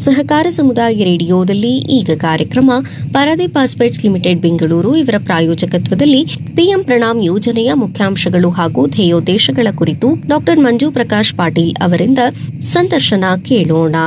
ಸಹಕಾರ ಸಮುದಾಯ ರೇಡಿಯೋದಲ್ಲಿ ಈಗ ಕಾರ್ಯಕ್ರಮ ಪಾರಾದೀಪ್ ಪಾಸ್ಪೇಟ್ಸ್ ಲಿಮಿಟೆಡ್ ಬೆಂಗಳೂರು ಇವರ ಪ್ರಾಯೋಜಕತ್ವದಲ್ಲಿ ಪಿಎಂ ಪ್ರಣಾಮ್ ಯೋಜನೆಯ ಮುಖ್ಯಾಂಶಗಳು ಹಾಗೂ ಧ್ಯೇಯೋದ್ದೇಶಗಳ ಕುರಿತು ಡಾಕ್ಟರ್ ಮಂಜು ಪ್ರಕಾಶ್ ಪಾಟೀಲ್ ಅವರಿಂದ ಸಂದರ್ಶನ ಕೇಳೋಣ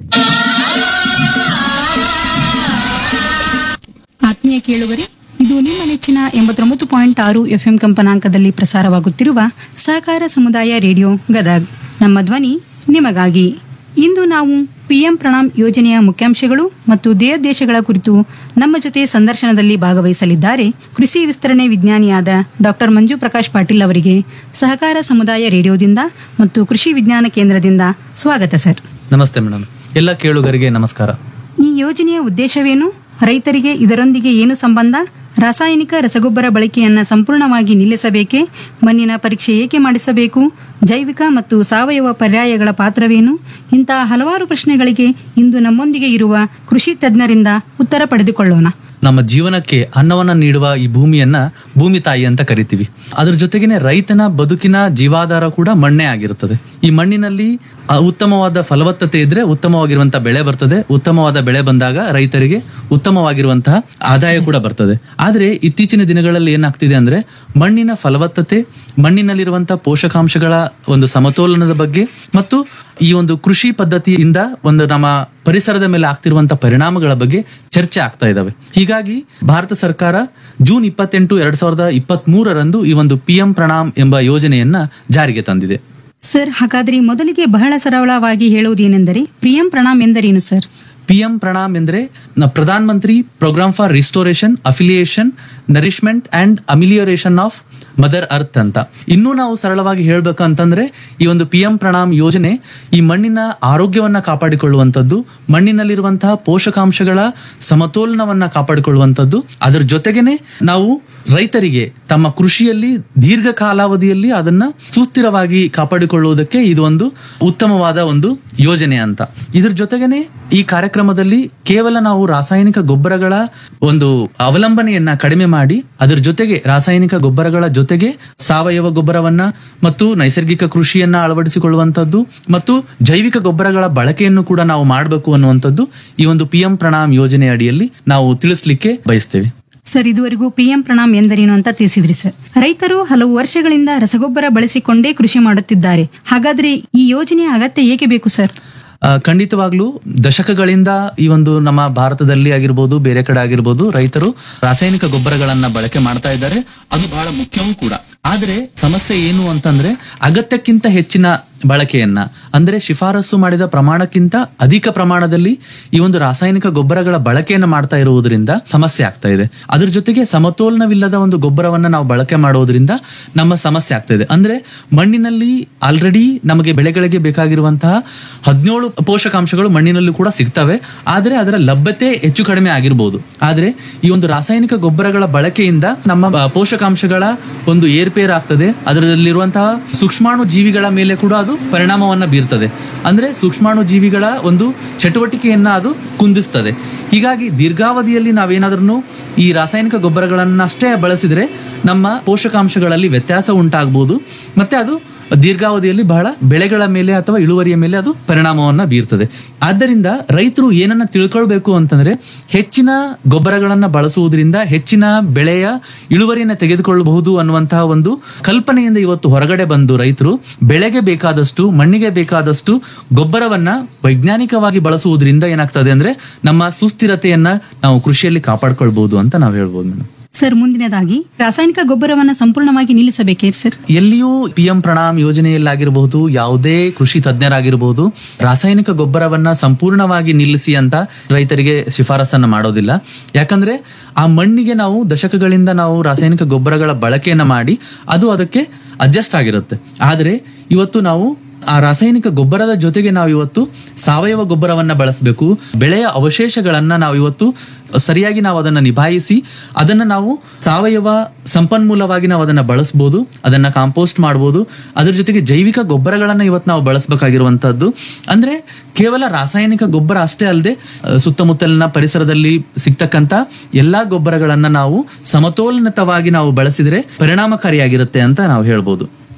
ಆತ್ಮೀಯ ಕೇಳುಗರೆ ಇದು ನಿಮ್ಮ ನೆಚ್ಚಿನ ಎಂಬತ್ತೊಂಬತ್ತು ಪಾಯಿಂಟ್ ಆರು ಎಫ್ಎಂ ಕಂಪನಾಂಕದಲ್ಲಿ ಪ್ರಸಾರವಾಗುತ್ತಿರುವ ಸಹಕಾರ ಸಮುದಾಯ ರೇಡಿಯೋ ಗದಗ್ ನಮ್ಮ ಧ್ವನಿ ನಿಮಗಾಗಿ ಇಂದು ನಾವು ಪಿಎಂ ಪ್ರಣಾಮ್ ಯೋಜನೆಯ ಮುಖ್ಯಾಂಶಗಳು ಮತ್ತು ಧ್ಯೇಯೋದ್ದೇಶಗಳ ಕುರಿತು ನಮ್ಮ ಜೊತೆ ಸಂದರ್ಶನದಲ್ಲಿ ಭಾಗವಹಿಸಲಿದ್ದಾರೆ ಕೃಷಿ ವಿಸ್ತರಣೆ ವಿಜ್ಞಾನಿಯಾದ ಡಾಕ್ಟರ್ ಮಂಜು ಪ್ರಕಾಶ್ ಪಾಟೀಲ್ ಅವರಿಗೆ ಸಹಕಾರ ಸಮುದಾಯ ರೇಡಿಯೋದಿಂದ ಮತ್ತು ಕೃಷಿ ವಿಜ್ಞಾನ ಕೇಂದ್ರದಿಂದ ಸ್ವಾಗತ ಸರ್ ನಮಸ್ತೆ ಮೇಡಮ್ ಎಲ್ಲ ಕೇಳುಗರಿಗೆ ನಮಸ್ಕಾರ ಈ ಯೋಜನೆಯ ಉದ್ದೇಶವೇನು ರೈತರಿಗೆ ಇದರೊಂದಿಗೆ ಏನು ಸಂಬಂಧ ರಾಸಾಯನಿಕ ರಸಗೊಬ್ಬರ ಬಳಕೆಯನ್ನ ಸಂಪೂರ್ಣವಾಗಿ ನಿಲ್ಲಿಸಬೇಕೇ ಮಣ್ಣಿನ ಪರೀಕ್ಷೆ ಏಕೆ ಮಾಡಿಸಬೇಕು ಜೈವಿಕ ಮತ್ತು ಸಾವಯವ ಪರ್ಯಾಯಗಳ ಪಾತ್ರವೇನು ಇಂತಹ ಹಲವಾರು ಪ್ರಶ್ನೆಗಳಿಗೆ ಇಂದು ನಮ್ಮೊಂದಿಗೆ ಇರುವ ಕೃಷಿ ತಜ್ಞರಿಂದ ಉತ್ತರ ಪಡೆದುಕೊಳ್ಳೋಣ ನಮ್ಮ ಜೀವನಕ್ಕೆ ಅನ್ನವನ್ನ ನೀಡುವ ಈ ಭೂಮಿಯನ್ನ ಭೂಮಿ ತಾಯಿ ಅಂತ ಕರಿತೀವಿ ಅದ್ರ ಜೊತೆಗೇನೆ ರೈತನ ಬದುಕಿನ ಜೀವಾಧಾರ ಕೂಡ ಮಣ್ಣೇ ಆಗಿರುತ್ತದೆ ಈ ಮಣ್ಣಿನಲ್ಲಿ ಆ ಉತ್ತಮವಾದ ಫಲವತ್ತತೆ ಇದ್ರೆ ಉತ್ತಮವಾಗಿರುವಂತಹ ಬೆಳೆ ಬರ್ತದೆ ಉತ್ತಮವಾದ ಬೆಳೆ ಬಂದಾಗ ರೈತರಿಗೆ ಉತ್ತಮವಾಗಿರುವಂತಹ ಆದಾಯ ಕೂಡ ಬರ್ತದೆ ಆದ್ರೆ ಇತ್ತೀಚಿನ ದಿನಗಳಲ್ಲಿ ಏನಾಗ್ತಿದೆ ಅಂದ್ರೆ ಮಣ್ಣಿನ ಫಲವತ್ತತೆ ಮಣ್ಣಿನಲ್ಲಿರುವಂತಹ ಪೋಷಕಾಂಶಗಳ ಒಂದು ಸಮತೋಲನದ ಬಗ್ಗೆ ಮತ್ತು ಈ ಒಂದು ಕೃಷಿ ಪದ್ಧತಿಯಿಂದ ಒಂದು ನಮ್ಮ ಪರಿಸರದ ಮೇಲೆ ಆಗ್ತಿರುವಂತಹ ಪರಿಣಾಮಗಳ ಬಗ್ಗೆ ಚರ್ಚೆ ಆಗ್ತಾ ಇದಾವೆ ಹೀಗಾಗಿ ಭಾರತ ಸರ್ಕಾರ ಜೂನ್ ಇಪ್ಪತ್ತೆಂಟು ಎರಡ್ ಸಾವಿರದ ಇಪ್ಪತ್ತ್ ಮೂರರಂದು ಈ ಒಂದು ಪಿ ಎಂ ಪ್ರಣಾಮ್ ಎಂಬ ಯೋಜನೆಯನ್ನ ಜಾರಿಗೆ ತಂದಿದೆ ಸರ್ ಹಾಗಾದ್ರೆ ಮೊದಲಿಗೆ ಬಹಳ ಸರಳವಾಗಿ ಹೇಳುವುದೇನೆಂದರೆ ಪ್ರಿಯಂ ಪ್ರಣಾಮ್ ಎಂದರೇನು ಸರ್ ಪಿ ಎಂ ಪ್ರಣಾಮ್ ಎಂದ್ರೆ ನ- Pradhan Mantri programme for restoration affiliation nourishment and amelioration of mother earth ಅಂತ ಇನ್ನೂ ನಾವು ಸರಳವಾಗಿ ಹೇಳ್ಬೇಕಂತಂದ್ರೆ ಈ ಒಂದು ಪಿ ಎಂ ಪ್ರಣಾಮ್ ಯೋಜನೆ ಈ ಮಣ್ಣಿನ ಆರೋಗ್ಯವನ್ನ ಕಾಪಾಡಿಕೊಳ್ಳುವಂಥದ್ದು ಮಣ್ಣಿನಲ್ಲಿರುವಂತಹ ಪೋಷಕಾಂಶಗಳ ಸಮತೋಲನವನ್ನ ಕಾಪಾಡಿಕೊಳ್ಳುವಂಥದ್ದು ಅದರ ಜೊತೆಗೇನೆ ನಾವು ರೈತರಿಗೆ ತಮ್ಮ ಕೃಷಿಯಲ್ಲಿ ದೀರ್ಘ ಕಾಲಾವಧಿಯಲ್ಲಿ ಅದನ್ನ ಸುಸ್ಥಿರವಾಗಿ ಕಾಪಾಡಿಕೊಳ್ಳುವುದಕ್ಕೆ ಇದು ಒಂದು ಉತ್ತಮವಾದ ಒಂದು ಯೋಜನೆ ಅಂತ ಇದ್ರ ಜೊತೆಗೇನೆ ಈ ಕಾರ್ಯಕ್ರಮದಲ್ಲಿ ಕೇವಲ ನಾವು ರಾಸಾಯನಿಕ ಗೊಬ್ಬರಗಳ ಒಂದು ಅವಲಂಬನೆಯನ್ನ ಕಡಿಮೆ ಮಾಡಿ ಅದರ ಜೊತೆಗೆ ರಾಸಾಯನಿಕ ಗೊಬ್ಬರಗಳ ಜೊತೆಗೆ ಸಾವಯವ ಗೊಬ್ಬರವನ್ನ ಮತ್ತು ನೈಸರ್ಗಿಕ ಕೃಷಿಯನ್ನ ಅಳವಡಿಸಿಕೊಳ್ಳುವಂತದ್ದು ಮತ್ತು ಜೈವಿಕ ಗೊಬ್ಬರಗಳ ಬಳಕೆಯನ್ನು ಕೂಡ ನಾವು ಮಾಡಬೇಕು ಅನ್ನುವಂಥದ್ದು ಈ ಒಂದು ಪಿ ಎಂ ಪ್ರಣಾಮ್ ಯೋಜನೆ ಅಡಿಯಲ್ಲಿ ನಾವು ತಿಳಿಸ್ಲಿಕ್ಕೆ ಬಯಸ್ತೇವೆ ಸರ್ ಇದುವರೆಗೂ ಪಿಎಂ ಪ್ರಣಾಮ್ ಎಂದರೇನು ಅಂತ ತಿಳಿಸಿದ್ರಿ ಸರ್ ರೈತರು ಹಲವು ವರ್ಷಗಳಿಂದ ರಸಗೊಬ್ಬರ ಬಳಸಿಕೊಂಡೇ ಕೃಷಿ ಮಾಡುತ್ತಿದ್ದಾರೆ ಹಾಗಾದ್ರೆ ಈ ಯೋಜನೆಯ ಅಗತ್ಯ ಏಕೆ ಬೇಕು ಸರ್ ಆ, ಖಂಡಿತವಾಗ್ಲೂ ದಶಕಗಳಿಂದ ಈ ಒಂದು ನಮ್ಮ ಭಾರತದಲ್ಲಿ ಆಗಿರ್ಬೋದು ಬೇರೆ ಕಡೆ ಆಗಿರ್ಬೋದು ರೈತರು ರಾಸಾಯನಿಕ ಗೊಬ್ಬರಗಳನ್ನ ಬಳಕೆ ಮಾಡ್ತಾ ಇದ್ದಾರೆ ಅದು ಬಹಳ ಮುಖ್ಯವೂ ಕೂಡ ಆದ್ರೆ ಸಮಸ್ಯೆ ಏನು ಅಂತಂದ್ರೆ ಅಗತ್ಯಕ್ಕಿಂತ ಹೆಚ್ಚಿನ ಬಳಕೆಯನ್ನ ಅಂದ್ರೆ ಶಿಫಾರಸು ಮಾಡಿದ ಪ್ರಮಾಣಕ್ಕಿಂತ ಅಧಿಕ ಪ್ರಮಾಣದಲ್ಲಿ ಈ ಒಂದು ರಾಸಾಯನಿಕ ಗೊಬ್ಬರಗಳ ಬಳಕೆಯನ್ನ ಮಾಡ್ತಾ ಇರುವುದರಿಂದ ಸಮಸ್ಯೆ ಆಗ್ತಾ ಇದೆ ಅದ್ರ ಜೊತೆಗೆ ಸಮತೋಲನವಿಲ್ಲದ ಒಂದು ಗೊಬ್ಬರವನ್ನ ನಾವು ಬಳಕೆ ಮಾಡೋದ್ರಿಂದ ನಮ್ಮ ಸಮಸ್ಯೆ ಆಗ್ತಾ ಇದೆ ಅಂದ್ರೆ ಮಣ್ಣಿನಲ್ಲಿ ಆಲ್ರೆಡಿ ನಮಗೆ ಬೆಳೆಗಳಿಗೆ ಬೇಕಾಗಿರುವಂತಹ ಹದಿನೇಳು ಪೋಷಕಾಂಶಗಳು ಮಣ್ಣಿನಲ್ಲೂ ಕೂಡ ಸಿಗ್ತವೆ ಆದ್ರೆ ಅದರ ಲಭ್ಯತೆ ಹೆಚ್ಚು ಕಡಿಮೆ ಆಗಿರ್ಬೋದು ಆದ್ರೆ ಈ ಒಂದು ರಾಸಾಯನಿಕ ಗೊಬ್ಬರಗಳ ಬಳಕೆಯಿಂದ ನಮ್ಮ ಆ, ಪೋಷಕಾಂಶಗಳ ಒಂದು ಏರ್ಪೇರ್ ಆಗ್ತದೆ ಅದರಲ್ಲಿರುವಂತಹ ಸೂಕ್ಷ್ಮಾಣು ಜೀವಿಗಳ ಮೇಲೆ ಕೂಡ ಅದು ಪರಿಣಾಮವನ್ನ ಬೀರ್ತದೆ ಅಂದ್ರೆ ಸೂಕ್ಷ್ಮಾಣು ಜೀವಿಗಳ ಒಂದು ಚಟುವಟಿಕೆಯನ್ನ ಅದು ಕುಂದಿಸ್ತದೆ ಹೀಗಾಗಿ ದೀರ್ಘಾವಧಿಯಲ್ಲಿ ನಾವೇನಾದ್ರೂ ಈ ರಾಸಾಯನಿಕ ಗೊಬ್ಬರಗಳನ್ನಷ್ಟೇ ಬಳಸಿದ್ರೆ ನಮ್ಮ ಪೋಷಕಾಂಶಗಳಲ್ಲಿ ವ್ಯತ್ಯಾಸ ಉಂಟಾಗಬಹುದು ಮತ್ತೆ ಅದು ದೀರ್ಘಾವಧಿಯಲ್ಲಿ ಬಹಳ ಬೆಳೆಗಳ ಮೇಲೆ ಅಥವಾ ಇಳುವರಿಯ ಮೇಲೆ ಅದು ಪರಿಣಾಮವನ್ನ ಬೀರ್ತದೆ ಆದ್ದರಿಂದ ರೈತರು ಏನನ್ನ ತಿಳ್ಕೊಳ್ಬೇಕು ಅಂತಂದ್ರೆ ಹೆಚ್ಚಿನ ಗೊಬ್ಬರಗಳನ್ನ ಬಳಸುವುದರಿಂದ ಹೆಚ್ಚಿನ ಬೆಳೆಯ ಇಳುವರಿಯನ್ನ ತೆಗೆದುಕೊಳ್ಳಬಹುದು ಅನ್ನುವಂತಹ ಒಂದು ಕಲ್ಪನೆಯಿಂದ ಇವತ್ತು ಹೊರಗಡೆ ಬಂದು ರೈತರು ಬೆಳೆಗೆ ಬೇಕಾದಷ್ಟು ಮಣ್ಣಿಗೆ ಬೇಕಾದಷ್ಟು ಗೊಬ್ಬರವನ್ನ ವೈಜ್ಞಾನಿಕವಾಗಿ ಬಳಸುವುದರಿಂದ ಏನಾಗ್ತದೆ ಅಂದ್ರೆ ನಮ್ಮ ಸುಸ್ಥಿರತೆಯನ್ನ ನಾವು ಕೃಷಿಯಲ್ಲಿ ಕಾಪಾಡ್ಕೊಳ್ಬಹುದು ಅಂತ ನಾವು ಹೇಳ್ಬೋದು ಮೇಡಮ್ ಸರ್ ಮುಂದಿನದಾಗಿ ರಾಸಾಯನಿಕ ಗೊಬ್ಬರವನ್ನ ಸಂಪೂರ್ಣವಾಗಿ ನಿಲ್ಲಿಸಬೇಕೇ ಸರ್ ಎಲ್ಲಿಯೂ ಪಿ ಎಂ ಪ್ರಣಾಮ್ ಯೋಜನೆಯಲ್ಲಾಗಿರಬಹುದು ಯಾವುದೇ ಕೃಷಿ ತಜ್ಞರಾಗಿರಬಹುದು ರಾಸಾಯನಿಕ ಗೊಬ್ಬರವನ್ನ ಸಂಪೂರ್ಣವಾಗಿ ನಿಲ್ಲಿಸಿ ಅಂತ ರೈತರಿಗೆ ಶಿಫಾರಸನ್ನ ಮಾಡೋದಿಲ್ಲ ಯಾಕಂದ್ರೆ ಆ ಮಣ್ಣಿಗೆ ನಾವು ದಶಕಗಳಿಂದ ನಾವು ರಾಸಾಯನಿಕ ಗೊಬ್ಬರಗಳ ಬಳಕೆಯನ್ನ ಮಾಡಿ ಅದು ಅದಕ್ಕೆ ಅಡ್ಜಸ್ಟ್ ಆಗಿರುತ್ತೆ ಆದರೆ ಇವತ್ತು ನಾವು ಆ ರಾಸಾಯನಿಕ ಗೊಬ್ಬರದ ಜೊತೆಗೆ ನಾವು ಇವತ್ತು ಸಾವಯವ ಗೊಬ್ಬರವನ್ನ ಬಳಸಬೇಕು ಬೆಳೆಯ ಅವಶೇಷಗಳನ್ನ ನಾವು ಇವತ್ತು ಸರಿಯಾಗಿ ನಾವು ಅದನ್ನ ನಿಭಾಯಿಸಿ ಅದನ್ನ ನಾವು ಸಾವಯವ ಸಂಪನ್ಮೂಲವಾಗಿ ನಾವು ಅದನ್ನ ಬಳಸಬಹುದು ಅದನ್ನ ಕಾಂಪೋಸ್ಟ್ ಮಾಡಬಹುದು ಅದ್ರ ಜೊತೆಗೆ ಜೈವಿಕ ಗೊಬ್ಬರಗಳನ್ನ ಇವತ್ತು ನಾವು ಬಳಸಬೇಕಾಗಿರುವಂತದ್ದು ಅಂದ್ರೆ ಕೇವಲ ರಾಸಾಯನಿಕ ಗೊಬ್ಬರ ಅಷ್ಟೇ ಅಲ್ಲದೆ ಸುತ್ತಮುತ್ತಲಿನ ಪರಿಸರದಲ್ಲಿ ಸಿಗ್ತಕ್ಕಂತ ಎಲ್ಲಾ ಗೊಬ್ಬರಗಳನ್ನ ನಾವು ಸಮತೋಲನತವಾಗಿ ನಾವು ಬಳಸಿದ್ರೆ ಪರಿಣಾಮಕಾರಿಯಾಗಿರುತ್ತೆ ಅಂತ ನಾವು ಹೇಳ್ಬೋದು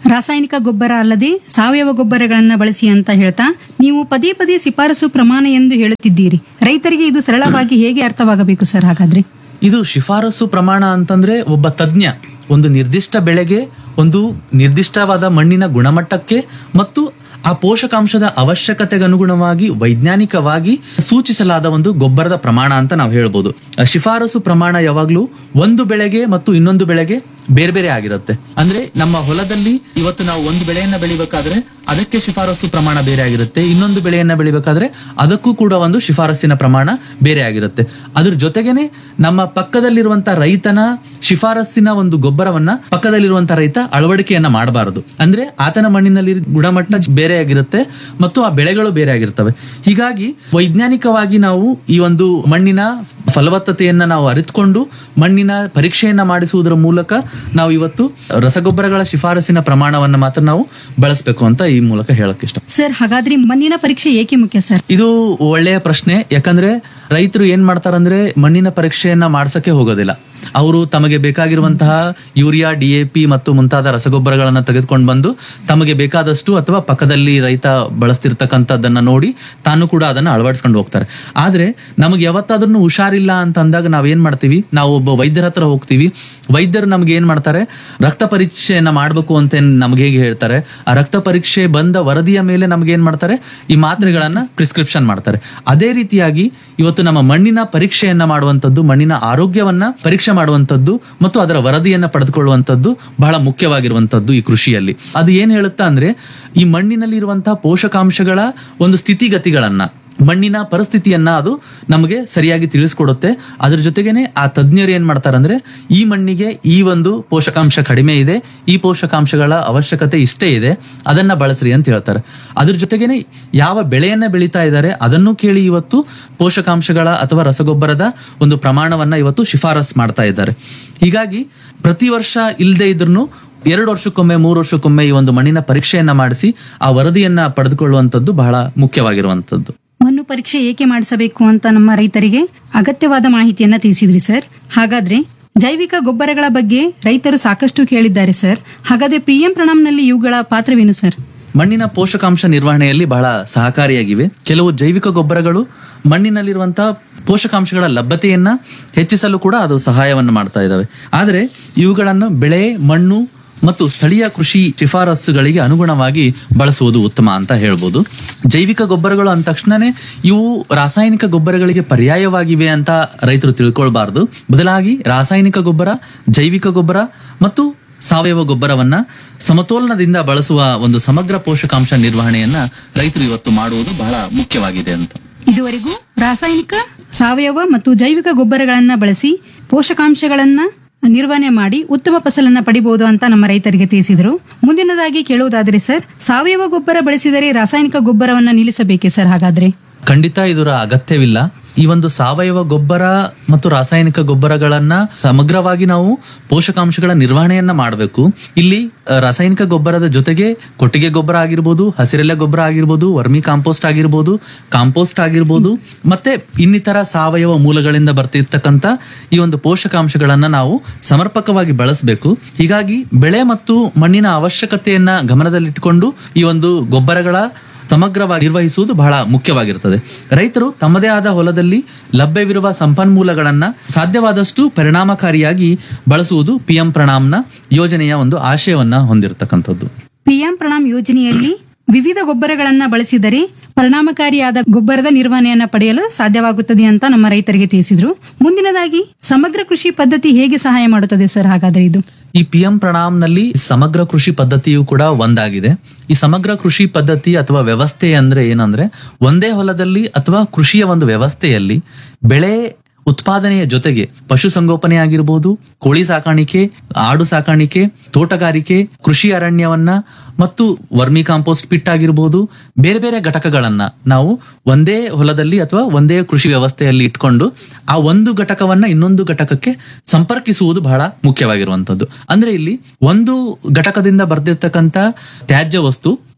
ರಾಸಾಯನಿಕ ಗೊಬ್ಬರ ಅಲ್ಲದೆ ಸಾವಯವ ಗೊಬ್ಬರಗಳನ್ನ ಬಳಸಿ ಅಂತ ಹೇಳ್ತಾ ನೀವು ಪದೇ ಪದೇ ಶಿಫಾರಸು ಪ್ರಮಾಣ ಎಂದು ಹೇಳುತ್ತಿದ್ದೀರಿ ರೈತರಿಗೆ ಇದು ಸರಳವಾಗಿ ಹೇಗೆ ಅರ್ಥವಾಗಬೇಕು ಸರ್ ಹಾಗಾದ್ರೆ ಇದು ಶಿಫಾರಸು ಪ್ರಮಾಣ ಅಂತಂದ್ರೆ ಒಬ್ಬ ತಜ್ಞ ಒಂದು ನಿರ್ದಿಷ್ಟ ಬೆಳೆಗೆ ಒಂದು ನಿರ್ದಿಷ್ಟವಾದ ಮಣ್ಣಿನ ಗುಣಮಟ್ಟಕ್ಕೆ ಮತ್ತು ಆ ಪೋಷಕಾಂಶದ ಅವಶ್ಯಕತೆಗೆ ಅನುಗುಣವಾಗಿ ವೈಜ್ಞಾನಿಕವಾಗಿ ಸೂಚಿಸಲಾದ ಒಂದು ಗೊಬ್ಬರದ ಪ್ರಮಾಣ ಅಂತ ನಾವು ಹೇಳ್ಬೋದು ಆ ಶಿಫಾರಸು ಪ್ರಮಾಣ ಯಾವಾಗ್ಲೂ ಒಂದು ಬೆಳೆಗೆ ಮತ್ತು ಇನ್ನೊಂದು ಬೆಳೆಗೆ ಬೇರೆ ಬೇರೆ ಆಗಿರುತ್ತೆ ಅಂದ್ರೆ ನಮ್ಮ ಹೊಲದಲ್ಲಿ ಇವತ್ತು ನಾವು ಒಂದು ಬೆಳೆಯನ್ನ ಬೆಳಿಬೇಕಾದ್ರೆ ಅದಕ್ಕೆ ಶಿಫಾರಸು ಪ್ರಮಾಣ ಬೇರೆ ಆಗಿರುತ್ತೆ ಇನ್ನೊಂದು ಬೆಳೆಯನ್ನ ಬೆಳಿಬೇಕಾದ್ರೆ ಅದಕ್ಕೂ ಕೂಡ ಒಂದು ಶಿಫಾರಸ್ಸಿನ ಪ್ರಮಾಣ ಬೇರೆ ಆಗಿರುತ್ತೆ ಅದ್ರ ಜೊತೆಗೇನೆ ನಮ್ಮ ಪಕ್ಕದಲ್ಲಿರುವಂತ ರೈತನ ಶಿಫಾರಸ್ಸಿನ ಒಂದು ಗೊಬ್ಬರವನ್ನ ಪಕ್ಕದಲ್ಲಿರುವಂತ ರೈತ ಅಳವಡಿಕೆಯನ್ನ ಮಾಡಬಾರದು ಅಂದ್ರೆ ಆತನ ಮಣ್ಣಿನಲ್ಲಿ ಗುಣಮಟ್ಟ ಬೇರೆ ಆಗಿರುತ್ತೆ ಮತ್ತು ಆ ಬೆಳೆಗಳು ಬೇರೆ ಆಗಿರ್ತವೆ ಹೀಗಾಗಿ ವೈಜ್ಞಾನಿಕವಾಗಿ ನಾವು ಈ ಒಂದು ಮಣ್ಣಿನ ಫಲವತ್ತತೆಯನ್ನ ನಾವು ಅರಿತುಕೊಂಡು ಮಣ್ಣಿನ ಪರೀಕ್ಷೆಯನ್ನ ಮಾಡಿಸುವುದರ ಮೂಲಕ ನಾವು ಇವತ್ತು ರಸಗೊಬ್ಬರಗಳ ಶಿಫಾರಸಿನ ಪ್ರಮಾಣವನ್ನ ಮಾತ್ರ ನಾವು ಬಳಸಬೇಕು ಅಂತ ಈ ಮೂಲಕ ಹೇಳಕ್ ಇಷ್ಟ ಸರ್ ಹಾಗಾದ್ರೆ ಮಣ್ಣಿನ ಪರೀಕ್ಷೆ ಏಕೆ ಮುಖ್ಯ ಸರ್ ಇದು ಒಳ್ಳೆಯ ಪ್ರಶ್ನೆ ಯಾಕಂದ್ರೆ ರೈತರು ಏನ್ ಮಾಡ್ತಾರಂದ್ರೆ ಮಣ್ಣಿನ ಪರೀಕ್ಷೆಯನ್ನ ಮಾಡ್ಸಕ್ಕೆ ಹೋಗೋದಿಲ್ಲ ಅವರು ತಮಗೆ ಬೇಕಾಗಿರುವಂತಹ ಯೂರಿಯಾ ಡಿ ಎ ಪಿ ಮತ್ತು ಮುಂತಾದ ರಸಗೊಬ್ಬರಗಳನ್ನ ತೆಗೆದುಕೊಂಡು ಬಂದು ತಮಗೆ ಬೇಕಾದಷ್ಟು ಅಥವಾ ಪಕ್ಕದಲ್ಲಿ ರೈತ ಬಳಸ್ತಿರ್ತಕ್ಕಂಥದ್ದನ್ನ ನೋಡಿ ತಾನು ಕೂಡ ಅದನ್ನ ಅಳವಡಿಸ್ಕೊಂಡು ಹೋಗ್ತಾರೆ ಆದ್ರೆ ನಮಗೆ ಯಾವತ್ತಾದ್ರೂ ಹುಷಾರಿಲ್ಲ ಅಂತ ಅಂದಾಗ ನಾವ್ ಏನ್ ಮಾಡ್ತೀವಿ ನಾವು ಒಬ್ಬ ವೈದ್ಯರ ಹತ್ರ ಹೋಗ್ತೀವಿ ವೈದ್ಯರು ನಮ್ಗೆ ಏನ್ ಮಾಡ್ತಾರೆ ರಕ್ತ ಪರೀಕ್ಷೆಯನ್ನ ಮಾಡ್ಬೇಕು ಅಂತ ಏನ್ ನಮ್ಗೆ ಹೇಗೆ ಹೇಳ್ತಾರೆ ಆ ರಕ್ತ ಪರೀಕ್ಷೆ ಬಂದ ವರದಿಯ ಮೇಲೆ ನಮ್ಗೆ ಏನ್ ಮಾಡ್ತಾರೆ ಈ ಮಾತ್ರೆಗಳನ್ನ ಪ್ರಿಸ್ಕ್ರಿಪ್ಷನ್ ಮಾಡ್ತಾರೆ ಅದೇ ರೀತಿಯಾಗಿ ಇವತ್ತು ನಮ್ಮ ಮಣ್ಣಿನ ಪರೀಕ್ಷೆಯನ್ನ ಮಾಡುವಂತದ್ದು ಮಣ್ಣಿನ ಆರೋಗ್ಯವನ್ನ ಪರೀಕ್ಷೆ ಮಾಡುವಂತದ್ದು ಮತ್ತು ಅದರ ವರದಿಯನ್ನ ಪಡೆದುಕೊಳ್ಳುವಂತದ್ದು ಬಹಳ ಮುಖ್ಯವಾಗಿರುವಂತದ್ದು ಈ ಕೃಷಿಯಲ್ಲಿ ಅದು ಏನ್ ಹೇಳುತ್ತಾ ಅಂದ್ರೆ ಈ ಮಣ್ಣಿನಲ್ಲಿ ಇರುವಂತಹ ಪೋಷಕಾಂಶಗಳ ಒಂದು ಸ್ಥಿತಿಗತಿಗಳನ್ನ ಮಣ್ಣಿನ ಪರಿಸ್ಥಿತಿಯನ್ನ ಅದು ನಮಗೆ ಸರಿಯಾಗಿ ತಿಳಿಸ್ಕೊಡುತ್ತೆ ಅದ್ರ ಜೊತೆಗೇನೆ ಆ ತಜ್ಞರು ಏನ್ ಮಾಡ್ತಾರೆ ಅಂದ್ರೆ ಈ ಮಣ್ಣಿಗೆ ಈ ಒಂದು ಪೋಷಕಾಂಶ ಕಡಿಮೆ ಇದೆ ಈ ಪೋಷಕಾಂಶಗಳ ಅವಶ್ಯಕತೆ ಇಷ್ಟೇ ಇದೆ ಅದನ್ನ ಬಳಸ್ರಿ ಅಂತ ಹೇಳ್ತಾರೆ ಅದ್ರ ಜೊತೆಗೇನೆ ಯಾವ ಬೆಳೆಯನ್ನ ಬೆಳೀತಾ ಇದ್ದಾರೆ ಅದನ್ನು ಕೇಳಿ ಇವತ್ತು ಪೋಷಕಾಂಶಗಳ ಅಥವಾ ರಸಗೊಬ್ಬರದ ಒಂದು ಪ್ರಮಾಣವನ್ನ ಇವತ್ತು ಶಿಫಾರಸ್ ಮಾಡ್ತಾ ಇದ್ದಾರೆ ಹೀಗಾಗಿ ಪ್ರತಿ ವರ್ಷ ಇಲ್ಲದೆ ಇದ್ರೂ ಎರಡು ವರ್ಷಕ್ಕೊಮ್ಮೆ ಮೂರು ವರ್ಷಕ್ಕೊಮ್ಮೆ ಈ ಒಂದು ಮಣ್ಣಿನ ಪರೀಕ್ಷೆಯನ್ನ ಮಾಡಿಸಿ ಆ ವರದಿಯನ್ನ ಪಡೆದುಕೊಳ್ಳುವಂತದ್ದು ಬಹಳ ಮುಖ್ಯವಾಗಿರುವಂತದ್ದು ಮಣ್ಣು ಪರೀಕ್ಷೆ ಏಕೆ ಮಾಡಿಸಬೇಕು ಅಂತ ನಮ್ಮ ರೈತರಿಗೆ ಅಗತ್ಯವಾದ ಮಾಹಿತಿಯನ್ನ ತಿಳಿಸಿದ್ರಿ ಸರ್ ಹಾಗಾದ್ರೆ ಜೈವಿಕ ಗೊಬ್ಬರಗಳ ಬಗ್ಗೆ ರೈತರು ಸಾಕಷ್ಟು ಕೇಳಿದ್ದಾರೆ ಸರ್ ಹಾಗಾದ್ರೆ ಪಿಎಂ ಪ್ರಣಾಮ್ನಲ್ಲಿ ಇವುಗಳ ಪಾತ್ರವೇನು ಸರ್ ಮಣ್ಣಿನ ಪೋಷಕಾಂಶ ನಿರ್ವಹಣೆಯಲ್ಲಿ ಬಹಳ ಸಹಕಾರಿಯಾಗಿವೆ ಕೆಲವು ಜೈವಿಕ ಗೊಬ್ಬರಗಳು ಮಣ್ಣಿನಲ್ಲಿರುವಂತಹ ಪೋಷಕಾಂಶಗಳ ಲಭ್ಯತೆಯನ್ನ ಹೆಚ್ಚಿಸಲು ಕೂಡ ಅದು ಸಹಾಯವನ್ನು ಮಾಡ್ತಾ ಇದ್ದಾವೆ ಆದರೆ ಇವುಗಳನ್ನು ಬೆಳೆ ಮಣ್ಣು ಮತ್ತು ಸ್ಥಳೀಯ ಕೃಷಿ ಶಿಫಾರಸುಗಳಿಗೆ ಅನುಗುಣವಾಗಿ ಬಳಸುವುದು ಉತ್ತಮ ಅಂತ ಹೇಳ್ಬೋದು ಜೈವಿಕ ಗೊಬ್ಬರಗಳು ಅಂದ ತಕ್ಷಣನೇ ಇವು ರಾಸಾಯನಿಕ ಗೊಬ್ಬರಗಳಿಗೆ ಪರ್ಯಾಯವಾಗಿವೆ ಅಂತ ರೈತರು ತಿಳ್ಕೊಳ್ಬಾರ್ದು ಬದಲಾಗಿ ರಾಸಾಯನಿಕ ಗೊಬ್ಬರ ಜೈವಿಕ ಗೊಬ್ಬರ ಮತ್ತು ಸಾವಯವ ಗೊಬ್ಬರವನ್ನ ಸಮತೋಲನದಿಂದ ಬಳಸುವ ಒಂದು ಸಮಗ್ರ ಪೋಷಕಾಂಶ ನಿರ್ವಹಣೆಯನ್ನ ರೈತರು ಇವತ್ತು ಮಾಡುವುದು ಬಹಳ ಮುಖ್ಯವಾಗಿದೆ ಅಂತ ಇದುವರೆಗೂ ರಾಸಾಯನಿಕ ಸಾವಯವ ಮತ್ತು ಜೈವಿಕ ಗೊಬ್ಬರಗಳನ್ನ ಬಳಸಿ ಪೋಷಕಾಂಶಗಳನ್ನ ನಿರ್ವಹಣೆ ಮಾಡಿ ಉತ್ತಮ ಫಸಲನ್ನ ಪಡಿಬಹುದು ಅಂತ ನಮ್ಮ ರೈತರಿಗೆ ತಿಳಿಸಿದರು ಮುಂದಿನದಾಗಿ ಕೇಳುವುದಾದ್ರೆ ಸರ್ ಸಾವಯವ ಗೊಬ್ಬರ ಬಳಸಿದರೆ ರಾಸಾಯನಿಕ ಗೊಬ್ಬರವನ್ನ ನಿಲ್ಲಿಸಬೇಕೇ ಸರ್ ಹಾಗಾದ್ರೆ ಖಂಡಿತ ಇದರ ಅಗತ್ಯವಿಲ್ಲ ಈ ಒಂದು ಸಾವಯವ ಗೊಬ್ಬರ ಮತ್ತು ರಾಸಾಯನಿಕ ಗೊಬ್ಬರಗಳನ್ನ ಸಮಗ್ರವಾಗಿ ನಾವು ಪೋಷಕಾಂಶಗಳ ನಿರ್ವಹಣೆಯನ್ನ ಮಾಡಬೇಕು ಇಲ್ಲಿ ಅ, ರಾಸಾಯನಿಕ ಗೊಬ್ಬರದ ಜೊತೆಗೆ ಕೊಟ್ಟಿಗೆ ಗೊಬ್ಬರ ಆಗಿರ್ಬೋದು ಹಸಿರೆಲೆ ಗೊಬ್ಬರ ಆಗಿರ್ಬೋದು ವರ್ಮಿ ಕಾಂಪೋಸ್ಟ್ ಆಗಿರ್ಬೋದು ಕಾಂಪೋಸ್ಟ್ ಆಗಿರ್ಬೋದು ಮತ್ತೆ ಇನ್ನಿತರ ಸಾವಯವ ಮೂಲಗಳಿಂದ ಬರ್ತಿರ್ತಕ್ಕಂಥ ಈ ಒಂದು ಪೋಷಕಾಂಶಗಳನ್ನ ನಾವು ಸಮರ್ಪಕವಾಗಿ ಬಳಸಬೇಕು ಹೀಗಾಗಿ ಬೆಳೆ ಮತ್ತು ಮಣ್ಣಿನ ಅವಶ್ಯಕತೆಯನ್ನ ಗಮನದಲ್ಲಿಟ್ಟುಕೊಂಡು ಈ ಒಂದು ಗೊಬ್ಬರಗಳ ಸಮಗ್ರವಾಗಿ ನಿರ್ವಹಿಸುವುದು ಬಹಳ ಮುಖ್ಯವಾಗಿರುತ್ತದೆ ರೈತರು ತಮ್ಮದೇ ಆದ ಹೊಲದಲ್ಲಿ ಲಭ್ಯವಿರುವ ಸಂಪನ್ಮೂಲಗಳನ್ನ ಸಾಧ್ಯವಾದಷ್ಟು ಪರಿಣಾಮಕಾರಿಯಾಗಿ ಬಳಸುವುದು ಪಿಎಂ ಪ್ರಣಾಮ್ನ ಯೋಜನೆಯ ಒಂದು ಆಶಯವನ್ನ ಹೊಂದಿರತಕ್ಕಂಥದ್ದು ಪಿಎಂ ಪ್ರಣಾಮ್ ಯೋಜನೆಯಲ್ಲಿ ವಿವಿಧ ಗೊಬ್ಬರಗಳನ್ನ ಬಳಸಿದರೆ ಪರಿಣಾಮಕಾರಿಯಾದ ಗೊಬ್ಬರದ ನಿರ್ವಹಣೆಯನ್ನ ಪಡೆಯಲು ಸಾಧ್ಯವಾಗುತ್ತದೆ ಅಂತ ನಮ್ಮ ರೈತರಿಗೆ ತಿಳಿಸಿದ್ರು ಮುಂದಿನದಾಗಿ ಸಮಗ್ರ ಕೃಷಿ ಪದ್ಧತಿ ಹೇಗೆ ಸಹಾಯ ಮಾಡುತ್ತದೆ ಸರ್ ಹಾಗಾದ್ರೆ ಇದು ಈ ಪಿ ಎಂ ಪ್ರಣಾಮ್ನಲ್ಲಿ ಸಮಗ್ರ ಕೃಷಿ ಪದ್ಧತಿಯು ಕೂಡ ಒಂದಾಗಿದೆ ಈ ಸಮಗ್ರ ಕೃಷಿ ಪದ್ಧತಿ ಅಥವಾ ವ್ಯವಸ್ಥೆ ಅಂದ್ರೆ ಏನಂದ್ರೆ ಒಂದೇ ಹೊಲದಲ್ಲಿ ಅಥವಾ ಕೃಷಿಯ ಒಂದು ವ್ಯವಸ್ಥೆಯಲ್ಲಿ ಬೆಳೆ ಉತ್ಪಾದನೆಯ ಜೊತೆಗೆ ಪಶು ಸಂಗೋಪನೆ ಆಗಿರ್ಬೋದು ಕೋಳಿ ಸಾಕಾಣಿಕೆ ಆಡು ಸಾಕಾಣಿಕೆ ತೋಟಗಾರಿಕೆ ಕೃಷಿ ಅರಣ್ಯವನ್ನ ಮತ್ತು ವರ್ಮಿ ಕಾಂಪೋಸ್ಟ್ ಪಿಟ್ ಆಗಿರ್ಬೋದು ಬೇರೆ ಬೇರೆ ಘಟಕಗಳನ್ನ ನಾವು ಒಂದೇ ಹೊಲದಲ್ಲಿ ಅಥವಾ ಒಂದೇ ಕೃಷಿ ವ್ಯವಸ್ಥೆಯಲ್ಲಿ ಇಟ್ಕೊಂಡು ಆ ಒಂದು ಘಟಕವನ್ನ ಇನ್ನೊಂದು ಘಟಕಕ್ಕೆ ಸಂಪರ್ಕಿಸುವುದು ಬಹಳ ಮುಖ್ಯವಾಗಿರುವಂತದ್ದು ಅಂದ್ರೆ ಇಲ್ಲಿ ಒಂದು ಘಟಕದಿಂದ ಬರ್ದಿರ್ತಕ್ಕಂಥ ತ್ಯಾಜ್ಯ ವಸ್ತು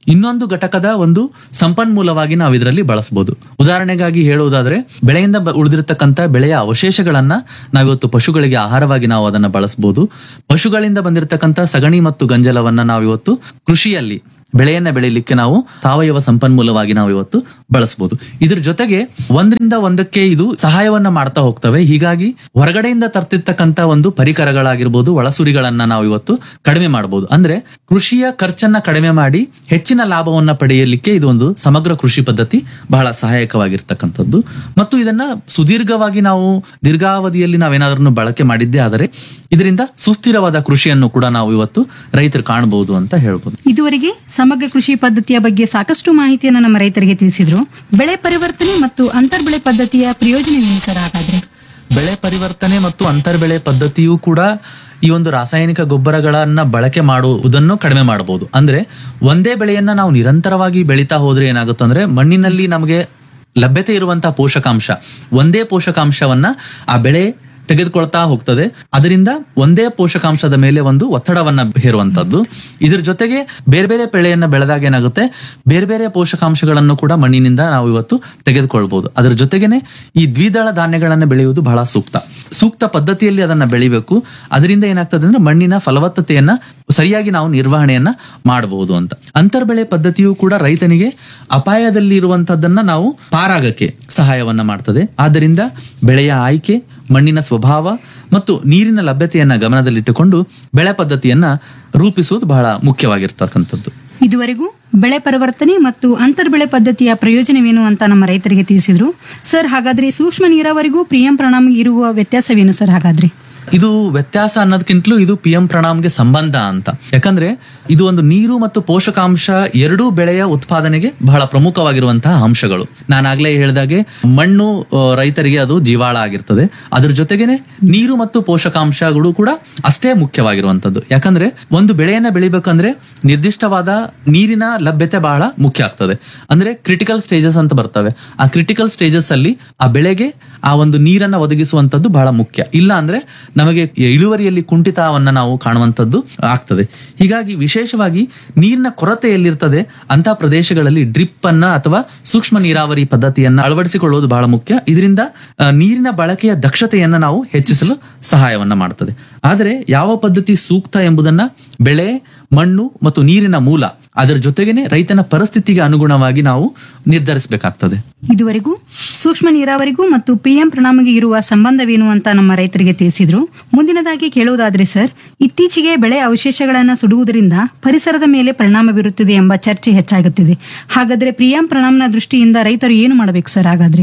ಇನ್ನೊಂದು ಘಟಕದ ಒಂದು ಸಂಪನ್ಮೂಲವಾಗಿ ನಾವು ಇದರಲ್ಲಿ ಬಳಸಬಹುದು ಉದಾಹರಣೆಗಾಗಿ ಹೇಳುವುದಾದ್ರೆ ಬೆಳೆಯಿಂದ ಬ- ಉಳಿದಿರತಕ್ಕಂತ ಬೆಳೆಯ ಅವಶೇಷಗಳನ್ನ ನಾವಿವತ್ತು ಪಶುಗಳಿಗೆ ಆಹಾರವಾಗಿ ನಾವು ಅದನ್ನ ಬಳಸಬಹುದು ಪಶುಗಳಿಂದ ಬಂದಿರತಕ್ಕಂತ ಸಗಣಿ ಮತ್ತು ಗಂಜಲವನ್ನ ನಾವಿವತ್ತು ಕೃಷಿಯಲ್ಲಿ ಬೆಳೆಯನ್ನ ಬೆಳೆಯಲಿಕ್ಕೆ ನಾವು ಸಾವಯವ ಸಂಪನ್ಮೂಲವಾಗಿ ನಾವು ಇವತ್ತು ಬಳಸಬಹುದು ಇದ್ರ ಜೊತೆಗೆ ಒಂದರಿಂದ ಒಂದಕ್ಕೆ ಇದು ಸಹಾಯವನ್ನ ಮಾಡ್ತಾ ಹೋಗ್ತವೆ ಹೀಗಾಗಿ ಹೊರಗಡೆಯಿಂದ ತರ್ತಿರ್ತಕ್ಕಂತ ಒಂದು ಪರಿಕರಗಳಾಗಿರ್ಬೋದು ಒಳಸುರಿಗಳನ್ನ ನಾವು ಇವತ್ತು ಕಡಿಮೆ ಮಾಡಬಹುದು ಅಂದ್ರೆ ಕೃಷಿಯ ಖರ್ಚನ್ನ ಕಡಿಮೆ ಮಾಡಿ ಹೆಚ್ಚಿನ ಲಾಭವನ್ನ ಪಡೆಯಲಿಕ್ಕೆ ಇದು ಒಂದು ಸಮಗ್ರ ಕೃಷಿ ಪದ್ಧತಿ ಬಹಳ ಸಹಾಯಕವಾಗಿರ್ತಕ್ಕಂಥದ್ದು ಮತ್ತು ಇದನ್ನ ಸುದೀರ್ಘವಾಗಿ ನಾವು ದೀರ್ಘಾವಧಿಯಲ್ಲಿ ನಾವೇನಾದ್ರೂ ಬಳಕೆ ಮಾಡಿದ್ದೇ ಆದರೆ ಇದರಿಂದ ಸುಸ್ಥಿರವಾದ ಕೃಷಿಯನ್ನು ಕೂಡ ನಾವು ಇವತ್ತು ರೈತರು ಕಾಣಬಹುದು ಅಂತ ಹೇಳ್ಬೋದು ಇದುವರೆಗೆ ಸಮಗ್ರ ಕೃಷಿ ಪದ್ಧತಿಯ ಬಗ್ಗೆ ಸಾಕಷ್ಟು ಮಾಹಿತಿಯನ್ನು ನಮ್ಮ ರೈತರಿಗೆ ತಿಳಿಸಿದ್ರು ಬೆಳೆ ಪರಿವರ್ತನೆ ಮತ್ತು ಅಂತರ್ಬೆಳೆ ಪದ್ಧತಿಯ ಪ್ರಯೋಜನವೇನು ಸರ್ ಹಾಗಾದ್ರೆ ಬೆಳೆ ಪರಿವರ್ತನೆ ಮತ್ತು ಅಂತರ್ಬೆಳೆ ಪದ್ಧತಿಯೂ ಕೂಡ ಈ ಒಂದು ರಾಸಾಯನಿಕ ಗೊಬ್ಬರಗಳನ್ನ ಬಳಕೆ ಮಾಡುವುದನ್ನು ಕಡಿಮೆ ಮಾಡಬಹುದು ಅಂದ್ರೆ ಒಂದೇ ಬೆಳೆಯನ್ನ ನಾವು ನಿರಂತರವಾಗಿ ಬೆಳೀತಾ ಹೋದ್ರೆ ಏನಾಗುತ್ತಂದ್ರೆ ಮಣ್ಣಿನಲ್ಲಿ ನಮಗೆ ಲಭ್ಯತೆ ಇರುವಂತಹ ಪೋಷಕಾಂಶ ಒಂದೇ ಪೋಷಕಾಂಶವನ್ನ ಆ ಬೆಳೆ ತೆಗೆದುಕೊಳ್ತಾ ಹೋಗ್ತದೆ ಅದರಿಂದ ಒಂದೇ ಪೋಷಕಾಂಶದ ಮೇಲೆ ಒಂದು ಒತ್ತಡವನ್ನ ಹೇರುವಂತದ್ದು ಇದ್ರ ಜೊತೆಗೆ ಬೇರೆ ಬೇರೆ ಬೆಳೆಯನ್ನ ಬೆಳೆದಾಗ ಏನಾಗುತ್ತೆ ಬೇರೆ ಬೇರೆ ಪೋಷಕಾಂಶಗಳನ್ನು ಕೂಡ ಮಣ್ಣಿನಿಂದ ನಾವು ಇವತ್ತು ತೆಗೆದುಕೊಳ್ಬಹುದು ಅದರ ಜೊತೆಗೇನೆ ಈ ದ್ವಿದಳ ಧಾನ್ಯಗಳನ್ನ ಬೆಳೆಯುವುದು ಬಹಳ ಸೂಕ್ತ ಸೂಕ್ತ ಪದ್ಧತಿಯಲ್ಲಿ ಅದನ್ನ ಬೆಳಿಬೇಕು ಅದರಿಂದ ಏನಾಗ್ತದೆ ಅಂದ್ರೆ ಮಣ್ಣಿನ ಫಲವತ್ತತೆಯನ್ನ ಸರಿಯಾಗಿ ನಾವು ನಿರ್ವಹಣೆಯನ್ನ ಮಾಡಬಹುದು ಅಂತ ಅಂತರ್ಬೆಳೆ ಪದ್ಧತಿಯು ಕೂಡ ರೈತನಿಗೆ ಅಪಾಯದಲ್ಲಿ ಇರುವಂತದ್ದನ್ನ ನಾವು ಪಾರಾಗಕ್ಕೆ ಸಹಾಯವನ್ನ ಮಾಡ್ತದೆ ಆದ್ದರಿಂದ ಬೆಳೆಯ ಆಯ್ಕೆ ಮಣ್ಣಿನ ಸ್ವಭಾವ ಮತ್ತು ನೀರಿನ ಲಭ್ಯತೆಯನ್ನ ಗಮನದಲ್ಲಿಟ್ಟುಕೊಂಡು ಬೆಳೆ ಪದ್ಧತಿಯನ್ನ ರೂಪಿಸುವುದು ಬಹಳ ಮುಖ್ಯವಾಗಿರ್ತಕ್ಕಂಥದ್ದು ಇದುವರೆಗೂ ಬೆಳೆ ಪರಿವರ್ತನೆ ಮತ್ತು ಅಂತರ್ಬೆಳೆ ಪದ್ಧತಿಯ ಪ್ರಯೋಜನವೇನು ಅಂತ ನಮ್ಮ ರೈತರಿಗೆ ತಿಳಿಸಿದ್ರು ಸರ್ ಹಾಗಾದ್ರೆ ಸೂಕ್ಷ್ಮ ನೀರಾವರಿಗೂ ಪ್ರಿಯಂ ಪ್ರಣಾಮ್ ಇರುವ ವ್ಯತ್ಯಾಸವೇನು ಸರ್ ಹಾಗಾದ್ರೆ ಇದು ವ್ಯತ್ಯಾಸ ಅನ್ನೋದಕ್ಕಿಂತಲೂ ಇದು ಪಿ ಎಂ ಪ್ರಣಾಮ್ಗೆ ಸಂಬಂಧ ಅಂತ ಯಾಕಂದ್ರೆ ಇದು ಒಂದು ನೀರು ಮತ್ತು ಪೋಷಕಾಂಶ ಎರಡೂ ಬೆಳೆಯ ಉತ್ಪಾದನೆಗೆ ಬಹಳ ಪ್ರಮುಖವಾಗಿರುವಂತಹ ಅಂಶಗಳು ನಾನಾಗ್ಲೇ ಹೇಳಿದಾಗೆ ಮಣ್ಣು ಆ, ರೈತರಿಗೆ ಅದು ಜೀವಾಳ ಆಗಿರ್ತದೆ ಅದ್ರ ಜೊತೆಗೇನೆ ನೀರು ಮತ್ತು ಪೋಷಕಾಂಶಗಳು ಕೂಡ ಅಷ್ಟೇ ಮುಖ್ಯವಾಗಿರುವಂತದ್ದು ಯಾಕಂದ್ರೆ ಒಂದು ಬೆಳೆಯನ್ನ ಬೆಳಿಬೇಕಂದ್ರೆ ನಿರ್ದಿಷ್ಟವಾದ ನೀರಿನ ಲಭ್ಯತೆ ಬಹಳ ಮುಖ್ಯ ಆಗ್ತದೆ ಅಂದ್ರೆ ಕ್ರಿಟಿಕಲ್ ಸ್ಟೇಜಸ್ ಅಂತ ಬರ್ತವೆ ಆ ಕ್ರಿಟಿಕಲ್ ಸ್ಟೇಜಸ್ ಅಲ್ಲಿ ಆ ಬೆಳೆಗೆ ಆ ಒಂದು ನೀರನ್ನ ಒದಗಿಸುವಂತದ್ದು ಬಹಳ ಮುಖ್ಯ ಇಲ್ಲ ಅಂದ್ರೆ ನಮಗೆ ಇಳುವರಿಯಲ್ಲಿ ಕುಂಠಿತವನ್ನ ನಾವು ಕಾಣುವಂತದ್ದು ಆಗ್ತದೆ ಹೀಗಾಗಿ ವಿಶೇಷವಾಗಿ ನೀರಿನ ಕೊರತೆ ಎಲ್ಲಿರ್ತದೆ ಅಂತ ಪ್ರದೇಶಗಳಲ್ಲಿ ಡ್ರಿಪ್ ಅನ್ನ ಅಥವಾ ಸೂಕ್ಷ್ಮ ನೀರಾವರಿ ಪದ್ಧತಿಯನ್ನ ಅಳವಡಿಸಿಕೊಳ್ಳುವುದು ಬಹಳ ಮುಖ್ಯ ಇದರಿಂದ ಆ, ನೀರಿನ ಬಳಕೆಯ ದಕ್ಷತೆಯನ್ನ ನಾವು ಹೆಚ್ಚಿಸಲು ಸಹಾಯವನ್ನ ಮಾಡ್ತದೆ ಆದರೆ ಯಾವ ಪದ್ಧತಿ ಸೂಕ್ತ ಎಂಬುದನ್ನ ಬೆಳೆ ಮಣ್ಣು ಮತ್ತು ನೀರಿನ ಮೂಲ ಅದರ ಜೊತೆಗೇನೆ ರೈತನ ಪರಿಸ್ಥಿತಿಗೆ ಅನುಗುಣವಾಗಿ ನಾವು ನಿರ್ಧರಿಸಬೇಕಾಗ್ತದೆ ಇದುವರೆಗೂ ಸೂಕ್ಷ್ಮ ನೀರಾವರಿಗೂ ಮತ್ತು ಪಿಎಂ ಪ್ರಣಾಮಿಗೆ ಇರುವ ಸಂಬಂಧವೇನು ಅಂತ ನಮ್ಮ ರೈತರಿಗೆ ತಿಳಿಸಿದ್ರು ಮುಂದಿನದಾಗಿ ಕೇಳುವುದಾದ್ರೆ ಸರ್ ಇತ್ತೀಚೆಗೆ ಬೆಳೆ ಅವಶೇಷಗಳನ್ನು ಸುಡುವುದರಿಂದ ಪರಿಸರದ ಮೇಲೆ ಪರಿಣಾಮ ಬೀರುತ್ತದೆ ಎಂಬ ಚರ್ಚೆ ಹೆಚ್ಚಾಗುತ್ತಿದೆ ಹಾಗಾದ್ರೆ ಪಿಎಂ ಪ್ರಣಾಮ್ನ ದೃಷ್ಟಿಯಿಂದ ರೈತರು ಏನು ಮಾಡಬೇಕು ಸರ್ ಹಾಗಾದ್ರೆ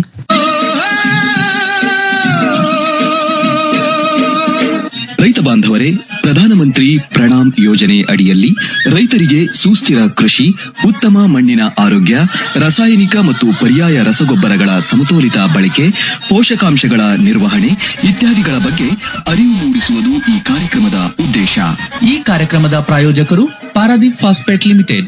ರೈತ ಬಾಂಧವರೇ ಪ್ರಧಾನಮಂತ್ರಿ ಪ್ರಣಾಮ್ ಯೋಜನೆ ಅಡಿಯಲ್ಲಿ ರೈತರಿಗೆ ಸುಸ್ಥಿರ ಕೃಷಿ ಉತ್ತಮ ಮಣ್ಣಿನ ಆರೋಗ್ಯ ರಾಸಾಯನಿಕ ಮತ್ತು ಪರ್ಯಾಯ ರಸಗೊಬ್ಬರಗಳ ಸಮತೋಲಿತ ಬಳಕೆ ಪೋಷಕಾಂಶಗಳ ನಿರ್ವಹಣೆ ಇತ್ಯಾದಿಗಳ ಬಗ್ಗೆ ಅರಿವು ಮೂಡಿಸುವುದು ಈ ಕಾರ್ಯಕ್ರಮದ ಉದ್ದೇಶ ಈ ಕಾರ್ಯಕ್ರಮದ ಪ್ರಾಯೋಜಕರು Paradeep phosphate limited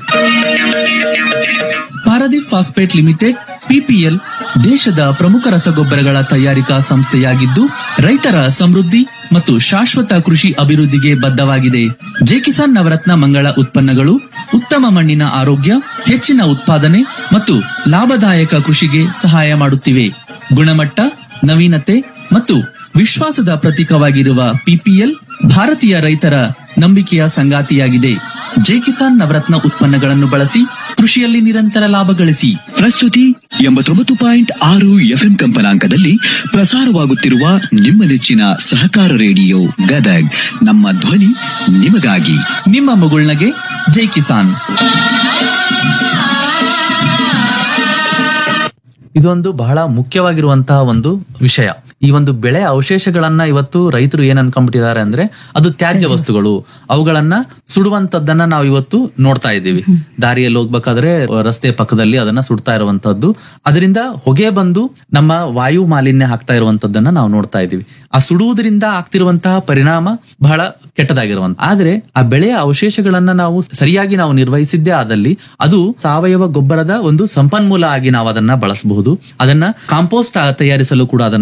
Paradeep phosphate limited PPL ದೇಶದ ಪ್ರಮುಖ ರಸಗೊಬ್ಬರಗಳ ತಯಾರಿಕಾ ಸಂಸ್ಥೆಯಾಗಿದ್ದು ರೈತರ ಸಮೃದ್ಧಿ ಮತ್ತು ಶಾಶ್ವತ ಕೃಷಿ ಅಭಿವೃದ್ಧಿಗೆ ಬದ್ಧವಾಗಿದೆ ಜೆ ಕಿಸಾನ್ ನವರತ್ನ ಮಂಗಳ ಉತ್ಪನ್ನಗಳು ಉತ್ತಮ ಮಣ್ಣಿನ ಆರೋಗ್ಯ ಹೆಚ್ಚಿನ ಉತ್ಪಾದನೆ ಮತ್ತು ಲಾಭದಾಯಕ ಕೃಷಿಗೆ ಸಹಾಯ ಮಾಡುತ್ತಿವೆ ಗುಣಮಟ್ಟ ನವೀನತೆ ಮತ್ತು ವಿಶ್ವಾಸದ ಪ್ರತೀಕವಾಗಿರುವ ಪಿಪಿಎಲ್ ಭಾರತೀಯ ರೈತರ ನಂಬಿಕೆಯ ಸಂಗಾತಿಯಾಗಿದೆ ಜೆ ಕಿಸಾನ್ ನವರತ್ನ ಉತ್ಪನ್ನಗಳನ್ನು ಬಳಸಿ ಕೃಷಿಯಲ್ಲಿ ನಿರಂತರ ಲಾಭ ಗಳಿಸಿ ಪ್ರಸ್ತುತಿ ಎಂಬತ್ತೊಂಬತ್ತು ಪಾಯಿಂಟ್ ಆರು ಎಫ್ಎಂ ಕಂಪನಾಂಕದಲ್ಲಿ ಪ್ರಸಾರವಾಗುತ್ತಿರುವ ನಿಮ್ಮ ನೆಚ್ಚಿನ ಸಹಕಾರ ರೇಡಿಯೋ ಗದಗ್ ನಮ್ಮ ಧ್ವನಿ ನಿಮಗಾಗಿ ನಿಮ್ಮ ಮಗುಳ್ನಗೆ ಜೈ ಕಿಸಾನ್ ಇದೊಂದು ಬಹಳ ಮುಖ್ಯವಾಗಿರುವಂತಹ ಒಂದು ವಿಷಯ ಈ ಒಂದು ಬೆಳೆ ಅವಶೇಷಗಳನ್ನ ಇವತ್ತು ರೈತರು ಏನ್ ಅನ್ಕೊಂಡ್ಬಿಟ್ಟಿದ್ದಾರೆ ಅಂದ್ರೆ ಅದು ತ್ಯಾಜ್ಯ ವಸ್ತುಗಳು ಅವುಗಳನ್ನ ಸುಡುವಂತದ್ದನ್ನ ನಾವು ಇವತ್ತು ನೋಡ್ತಾ ಇದ್ದೀವಿ ದಾರಿಯಲ್ಲಿ ಹೋಗ್ಬೇಕಾದ್ರೆ ರಸ್ತೆ ಪಕ್ಕದಲ್ಲಿ ಅದನ್ನ ಸುಡ್ತಾ ಇರುವಂತದ್ದು ಅದರಿಂದ ಹೊಗೆ ಬಂದು ನಮ್ಮ ವಾಯು ಮಾಲಿನ್ಯ ಆಗ್ತಾ ಇರುವಂತದ್ದನ್ನ ನಾವು ನೋಡ್ತಾ ಇದ್ದೀವಿ ಆ ಸುಡುವುದರಿಂದ ಆಗ್ತಿರುವಂತಹ ಪರಿಣಾಮ ಬಹಳ ಕೆಟ್ಟದಾಗಿರುವಂತ ಆದ್ರೆ ಆ ಬೆಳೆಯ ಅವಶೇಷಗಳನ್ನ ನಾವು ಸರಿಯಾಗಿ ನಾವು ನಿರ್ವಹಿಸಿದ್ದೇ ಆದಲ್ಲಿ ಅದು ಸಾವಯವ ಗೊಬ್ಬರದ ಒಂದು ಸಂಪನ್ಮೂಲ ಆಗಿ ನಾವು ಅದನ್ನ ಬಳಸಬಹುದು ಅದನ್ನ ಕಾಂಪೋಸ್ಟ್ ಆ- ತಯಾರಿಸಲು ಕೂಡ ಅದನ್ನ ನಾವು ಇವತ್ತು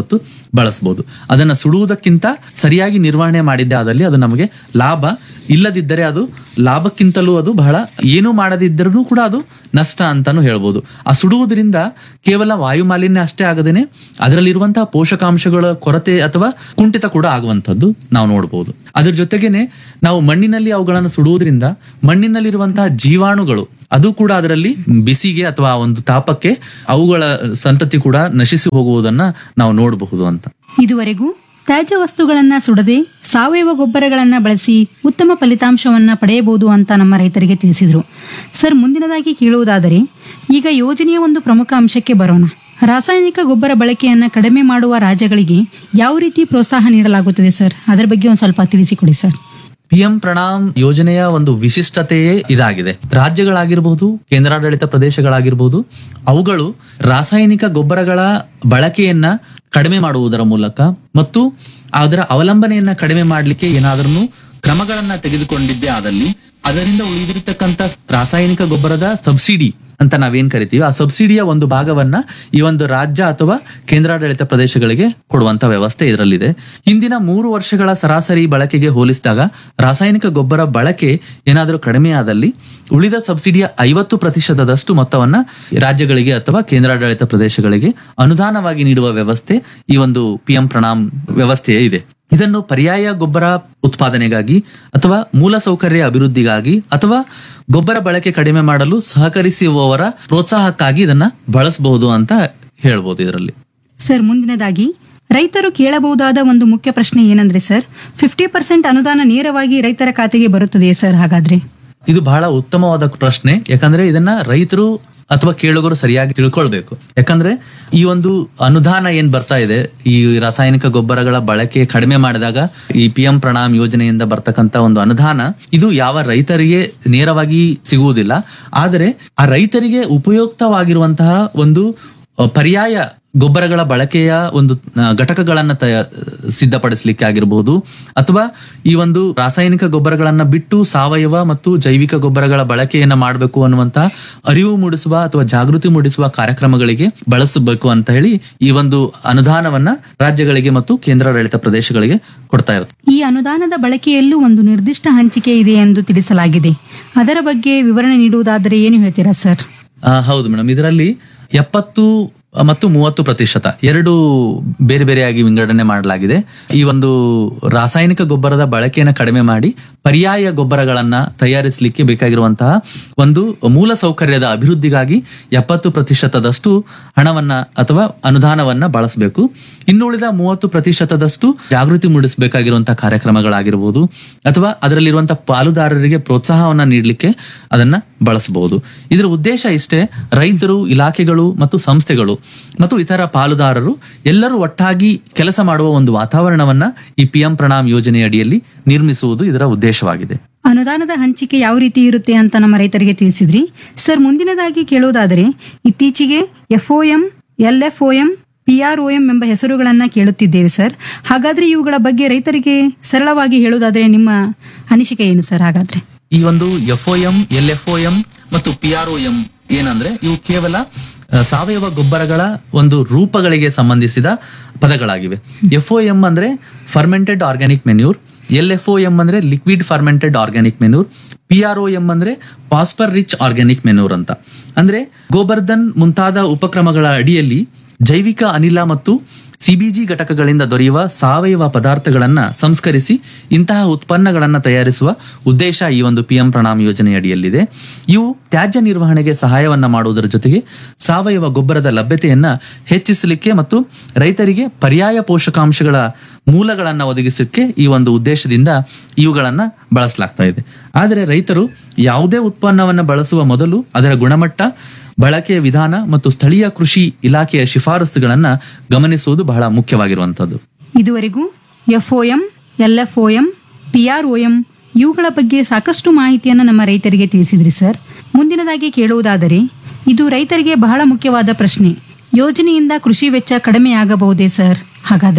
ಮತ್ತು ಬಳಸಬಹುದು ಅದನ್ನ ಸುಡುವುದಕ್ಕಿಂತ ಸರಿಯಾಗಿ ನಿರ್ವಹಣೆ ಮಾಡಿದ್ದೆ ಆದಲ್ಲಿ ಅದು ನಮಗೆ ಲಾಭ ಇಲ್ಲದಿದ್ದರೆ ಅದು ಲಾಭಕ್ಕಿಂತಲೂ ಅದು ಬಹಳ ಏನೂ ಮಾಡದಿದ್ದರೂ ಕೂಡ ಅದು ನಷ್ಟ ಅಂತಾನು ಹೇಳ್ಬೋದು ಆ ಸುಡುವುದರಿಂದ ಕೇವಲ ವಾಯು ಮಾಲಿನ್ಯ ಅಷ್ಟೇ ಆಗದೇನೆ ಅದರಲ್ಲಿರುವಂತಹ ಪೋಷಕಾಂಶಗಳ ಕೊರತೆ ಅಥವಾ ಕುಂಠಿತ ಕೂಡ ಆಗುವಂತದ್ದು ನಾವು ನೋಡಬಹುದು ಅದ್ರ ಜೊತೆಗೇನೆ ನಾವು ಮಣ್ಣಿನಲ್ಲಿ ಅವುಗಳನ್ನು ಸುಡುವುದರಿಂದ ಮಣ್ಣಿನಲ್ಲಿರುವಂತಹ ಜೀವಾಣುಗಳು ಅದು ಕೂಡ ಅದರಲ್ಲಿ ಬಿಸಿಗೆ ಅಥವಾ ಒಂದು ತಾಪಕ್ಕೆ ಅವುಗಳ ಸಂತತಿ ಕೂಡ ನಶಿಸಿ ಹೋಗುವುದನ್ನ ನಾವು ನೋಡಬಹುದು ಅಂತ ಇದುವರೆಗೂ ತ್ಯಾಜ್ಯ ವಸ್ತುಗಳನ್ನ ಸುಡದೆ ಸಾವಯವ ಗೊಬ್ಬರಗಳನ್ನ ಬಳಸಿ ಉತ್ತಮ ಫಲಿತಾಂಶವನ್ನ ಪಡೆಯಬಹುದು ಅಂತ ನಮ್ಮ ರೈತರಿಗೆ ತಿಳಿಸಿದರು ಸರ್ ಮುಂದಿನದಾಗಿ ಕೇಳುವುದಾದರೆ ಈಗ ಯೋಜನೆಯ ಒಂದು ಪ್ರಮುಖ ಅಂಶಕ್ಕೆ ಬರೋಣ ರಾಸಾಯನಿಕ ಗೊಬ್ಬರ ಬಳಕೆಯನ್ನ ಕಡಿಮೆ ಮಾಡುವ ರಾಜ್ಯಗಳಿಗೆ ಯಾವ ರೀತಿ ಪ್ರೋತ್ಸಾಹ ನೀಡಲಾಗುತ್ತದೆ ಸರ್ ಅದರ ಬಗ್ಗೆ ಒಂದು ಸ್ವಲ್ಪ ತಿಳಿಸಿಕೊಡಿ ಸರ್ ಪಿಎಂ ಪ್ರಣಾಮ್ ಯೋಜನೆಯ ಒಂದು ವಿಶಿಷ್ಟತೆಯೇ ಇದಾಗಿದೆ ರಾಜ್ಯಗಳಾಗಿರಬಹುದು ಕೇಂದ್ರಾಡಳಿತ ಪ್ರದೇಶಗಳಾಗಿರಬಹುದು ಅವುಗಳು ರಾಸಾಯನಿಕ ಗೊಬ್ಬರಗಳ ಬಳಕೆಯನ್ನ ಕಡಿಮೆ ಮಾಡುವುದರ ಮೂಲಕ ಮತ್ತು ಅದರ ಅವಲಂಬನೆಯನ್ನ ಕಡಿಮೆ ಮಾಡಲಿಕ್ಕೆ ಏನಾದರೂ ಕ್ರಮಗಳನ್ನ ತೆಗೆದುಕೊಂಡಿದ್ದೇ ಆದಲ್ಲಿ ಅದರಿಂದ ಉಳಿದಿರತಕ್ಕಂತ ರಾಸಾಯನಿಕ ಗೊಬ್ಬರದ ಸಬ್ಸಿಡಿ ಅಂತ ನಾವೇನ್ ಕರಿತೀವಿ ಆ ಸಬ್ಸಿಡಿಯ ಒಂದು ಭಾಗವನ್ನ ಈ ಒಂದು ರಾಜ್ಯ ಅಥವಾ ಕೇಂದ್ರಾಡಳಿತ ಪ್ರದೇಶಗಳಿಗೆ ಕೊಡುವಂತ ವ್ಯವಸ್ಥೆ ಇದರಲ್ಲಿದೆ ಹಿಂದಿನ ಮೂರು ವರ್ಷಗಳ ಸರಾಸರಿ ಬಳಕೆಗೆ ಹೋಲಿಸಿದಾಗ ರಾಸಾಯನಿಕ ಗೊಬ್ಬರ ಬಳಕೆ ಏನಾದರೂ ಕಡಿಮೆ ಆದಲ್ಲಿ ಉಳಿದ ಸಬ್ಸಿಡಿಯ ಐವತ್ತು ಪ್ರತಿಶತದಷ್ಟು ಮೊತ್ತವನ್ನ ರಾಜ್ಯಗಳಿಗೆ ಅಥವಾ ಕೇಂದ್ರಾಡಳಿತ ಪ್ರದೇಶಗಳಿಗೆ ಅನುದಾನವಾಗಿ ನೀಡುವ ವ್ಯವಸ್ಥೆ ಈ ಒಂದು ಪಿಎಂ ಪ್ರಣಾಮ್ ವ್ಯವಸ್ಥೆಯೇ ಇದೆ ಇದನ್ನು ಪರ್ಯಾಯ ಗೊಬ್ಬರ ಉತ್ಪಾದನೆಗಾಗಿ ಅಥವಾ ಮೂಲಸೌಕರ್ಯ ಅಭಿವೃದ್ಧಿಗಾಗಿ ಅಥವಾ ಗೊಬ್ಬರ ಬಳಕೆ ಕಡಿಮೆ ಮಾಡಲು ಸಹಕರಿಸುವವರ ಪ್ರೋತ್ಸಾಹಕ್ಕಾಗಿ ಇದನ್ನ ಬಳಸಬಹುದು ಅಂತ ಹೇಳ್ಬೋದು ಇದರಲ್ಲಿ ಸರ್ ಮುಂದಿನದಾಗಿ ರೈತರು ಕೇಳಬಹುದಾದ ಒಂದು ಮುಖ್ಯ ಪ್ರಶ್ನೆ ಏನಂದ್ರೆ ಸರ್ ಫಿಫ್ಟಿ ಪರ್ಸೆಂಟ್ ಅನುದಾನ ನೇರವಾಗಿ ರೈತರ ಖಾತೆಗೆ ಬರುತ್ತದೆಯೇ ಸರ್ ಹಾಗಾದ್ರೆ ಇದು ಬಹಳ ಉತ್ತಮವಾದ ಪ್ರಶ್ನೆ ಯಾಕಂದ್ರೆ ಇದನ್ನ ರೈತರು ಅಥವಾ ಕೇಳುಗರು ಸರಿಯಾಗಿ ತಿಳ್ಕೊಳ್ಬೇಕು ಯಾಕಂದ್ರೆ ಈ ಒಂದು ಅನುದಾನ ಏನ್ ಬರ್ತಾ ಇದೆ ಈ ರಾಸಾಯನಿಕ ಗೊಬ್ಬರಗಳ ಬಳಕೆ ಕಡಿಮೆ ಮಾಡಿದಾಗ ಈ ಪಿ ಎಂ ಪ್ರಣಾಮ್ ಯೋಜನೆಯಿಂದ ಬರ್ತಕ್ಕಂತ ಒಂದು ಅನುದಾನ ಇದು ಯಾವ ರೈತರಿಗೆ ನೇರವಾಗಿ ಸಿಗುವುದಿಲ್ಲ ಆದರೆ ಆ ರೈತರಿಗೆ ಉಪಯುಕ್ತವಾಗಿರುವಂತಹ ಒಂದು ಅ, ಪರ್ಯಾಯ ಗೊಬ್ಬರಗಳ ಬಳಕೆಯ ಒಂದು ಆ, ಘಟಕಗಳನ್ನ ತಯ ಸಿದ್ಧಪಡಿಸಲಿಕ್ಕೆ ಆಗಿರಬಹುದು ಅಥವಾ ಈ ಒಂದು ರಾಸಾಯನಿಕ ಗೊಬ್ಬರಗಳನ್ನ ಬಿಟ್ಟು ಸಾವಯವ ಮತ್ತು ಜೈವಿಕ ಗೊಬ್ಬರಗಳ ಬಳಕೆಯನ್ನ ಮಾಡಬೇಕು ಅನ್ನುವಂತಹ ಅರಿವು ಮೂಡಿಸುವ ಅಥವಾ ಜಾಗೃತಿ ಮೂಡಿಸುವ ಕಾರ್ಯಕ್ರಮಗಳಿಗೆ ಬಳಸಬೇಕು ಅಂತ ಹೇಳಿ ಈ ಒಂದು ಅನುದಾನವನ್ನ ರಾಜ್ಯಗಳಿಗೆ ಮತ್ತು ಕೇಂದ್ರಾಡಳಿತ ಪ್ರದೇಶಗಳಿಗೆ ಕೊಡ್ತಾ ಇರುತ್ತೆ ಈ ಅನುದಾನದ ಬಳಕೆಯಲ್ಲೂ ಒಂದು ನಿರ್ದಿಷ್ಟ ಹಂಚಿಕೆ ಇದೆ ಎಂದು ತಿಳಿಸಲಾಗಿದೆ ಅದರ ಬಗ್ಗೆ ವಿವರಣೆ ನೀಡುವುದಾದರೆ ಏನು ಹೇಳ್ತೀರಾ ಸರ್ ಆ, ಹೌದು ಮೇಡಮ್ ಇದರಲ್ಲಿ ಎಪ್ಪತ್ತು ಮತ್ತು ಮೂವತ್ತು ಪ್ರತಿಶತ ಎರಡು ಬೇರೆ ಬೇರೆಯಾಗಿ ವಿಂಗಡಣೆ ಮಾಡಲಾಗಿದೆ ಈ ಒಂದು ರಾಸಾಯನಿಕ ಗೊಬ್ಬರದ ಬಳಕೆಯನ್ನು ಕಡಿಮೆ ಮಾಡಿ ಪರ್ಯಾಯ ಗೊಬ್ಬರಗಳನ್ನ ತಯಾರಿಸಲಿಕ್ಕೆ ಬೇಕಾಗಿರುವಂತಹ ಒಂದು ಮೂಲ ಸೌಕರ್ಯದ ಅಭಿವೃದ್ಧಿಗಾಗಿ ಎಪ್ಪತ್ತು ಪ್ರತಿಶತದಷ್ಟು ಹಣವನ್ನ ಅಥವಾ ಅನುದಾನವನ್ನ ಬಳಸಬೇಕು ಇನ್ನುಳಿದ ಮೂವತ್ತು ಪ್ರತಿಶತದಷ್ಟು ಜಾಗೃತಿ ಮೂಡಿಸಬೇಕಾಗಿರುವಂತಹ ಕಾರ್ಯಕ್ರಮಗಳಾಗಿರಬಹುದು ಅಥವಾ ಅದರಲ್ಲಿರುವಂತಹ ಪಾಲುದಾರರಿಗೆ ಪ್ರೋತ್ಸಾಹವನ್ನ ನೀಡಲಿಕ್ಕೆ ಅದನ್ನ ಬಳಸಬಹುದು ಇದರ ಉದ್ದೇಶ ಇಷ್ಟೇ ರೈತರು ಇಲಾಖೆಗಳು ಮತ್ತು ಸಂಸ್ಥೆಗಳು ಮತ್ತು ಇತರ ಪಾಲುದಾರರು ಎಲ್ಲರೂ ಒಟ್ಟಾಗಿ ಕೆಲಸ ಮಾಡುವ ಒಂದು ವಾತಾವರಣವನ್ನ ಈ ಪಿಎಂ ಪ್ರಣಾಮ್ ಯೋಜನೆ ಅಡಿಯಲ್ಲಿ ನಿರ್ಮಿಸುವುದು ಇದರ ಉದ್ದೇಶವಾಗಿದೆ ಅನುದಾನದ ಹಂಚಿಕೆ ಯಾವ ರೀತಿ ಇರುತ್ತೆ ಅಂತ ನಮ್ಮ ರೈತರಿಗೆ ತಿಳಿಸಿದ್ರಿ ಸರ್ ಮುಂದಿನದಾಗಿ ಕೇಳೋದಾದರೆ ಇತ್ತೀಚೆಗೆ ಎಫ್ಒಎಂ ಎಲ್ಎಫ್ಒಎಂ ಪಿಆರ್ಒಎಂ ಎಂಬ ಹೆಸರುಗಳನ್ನ ಕೇಳುತ್ತಿದ್ದೇವೆ ಸರ್ ಹಾಗಾದ್ರೆ ಇವುಗಳ ಬಗ್ಗೆ ರೈತರಿಗೆ ಸರಳವಾಗಿ ಹೇಳೋದಾದ್ರೆ ನಿಮ್ಮ ಅನಿಸಿಕೆ ಏನು ಸರ್ ಹಾಗಾದ್ರೆ ಈ ಒಂದು ಎಫ್ಒಎಂ ಎಲ್ ಎಫ್ಒಎಂ ಮತ್ತು ಪಿ ಆರ್ ಎಂ ಏನಂದ್ರೆ ಇವು ಕೇವಲ ಆ, ಸಾವಯವ ಗೊಬ್ಬರಗಳ ಒಂದು ರೂಪಗಳಿಗೆ ಸಂಬಂಧಿಸಿದ ಪದಗಳಾಗಿವೆ ಎಫ್ಒಎಂ ಅಂದ್ರೆ fermented organic manure L F M ಅಂದ್ರೆ liquid fermented organic manure P R M ಅಂದ್ರೆ ಪಾಸ್ಪರ್ ರಿಚ್ ಆರ್ಗ್ಯಾನಿಕ್ ಮೆನ್ಯೂರ್ ಅಂತ ಅಂದ್ರೆ ಗೋಬರ್ಧನ್ ಮುಂತಾದ ಉಪಕ್ರಮಗಳ ಅಡಿಯಲ್ಲಿ ಜೈವಿಕ ಅನಿಲ ಮತ್ತು ಸಿಬಿಜಿ ಘಟಕಗಳಿಂದ ದೊರೆಯುವ ಸಾವಯವ ಪದಾರ್ಥಗಳನ್ನ ಸಂಸ್ಕರಿಸಿ ಇಂತಹ ಉತ್ಪನ್ನಗಳನ್ನ ತಯಾರಿಸುವ ಉದ್ದೇಶ ಈ ಒಂದು ಪಿಎಂ ಪ್ರಣಾಮ್ ಯೋಜನೆ ಅಡಿಯಲ್ಲಿದೆ ಇವು ತ್ಯಾಜ್ಯ ನಿರ್ವಹಣೆಗೆ ಸಹಾಯವನ್ನ ಮಾಡುವುದರ ಜೊತೆಗೆ ಸಾವಯವ ಗೊಬ್ಬರದ ಲಭ್ಯತೆಯನ್ನ ಹೆಚ್ಚಿಸಲಿಕ್ಕೆ ಮತ್ತು ರೈತರಿಗೆ ಪರ್ಯಾಯ ಪೋಷಕಾಂಶಗಳ ಮೂಲಗಳನ್ನ ಒದಗಿಸಲಿಕ್ಕೆ ಈ ಒಂದು ಉದ್ದೇಶದಿಂದ ಇವುಗಳನ್ನ ಬಳಸಲಾಗ್ತಾ ಇದೆ ಆದರೆ ರೈತರು ಯಾವುದೇ ಉತ್ಪನ್ನವನ್ನ ಬಳಸುವ ಮೊದಲು ಅದರ ಗುಣಮಟ್ಟ ಬಳಕೆಯ ವಿಧಾನ ಮತ್ತು ಸ್ಥಳೀಯ ಕೃಷಿ ಇಲಾಖೆಯ ಶಿಫಾರಸುಗಳನ್ನ ಗಮನಿಸುವುದು ಬಹಳ ಮುಖ್ಯವಾಗಿರುವಂತದ್ದು ಇದುವರೆಗೂ ಎಫ್ಒಎಂ ಎಲ್ಎಫ್ಒಎಂ ಪಿಆರ್ಒಎಂ ಇವುಗಳ ಬಗ್ಗೆ ಸಾಕಷ್ಟು ಮಾಹಿತಿಯನ್ನು ನಮ್ಮ ರೈತರಿಗೆ ತಿಳಿಸಿದ್ರಿ ಸರ್ ಮುಂದಿನದಾಗಿ ಕೇಳುವುದಾದರೆ ಇದು ರೈತರಿಗೆ ಬಹಳ ಮುಖ್ಯವಾದ ಪ್ರಶ್ನೆ ಯೋಜನೆಯಿಂದ ಕೃಷಿ ವೆಚ್ಚ ಕಡಿಮೆಯಾಗಬಹುದೇ ಸರ್ ಹಾಗಾದ್ರೆ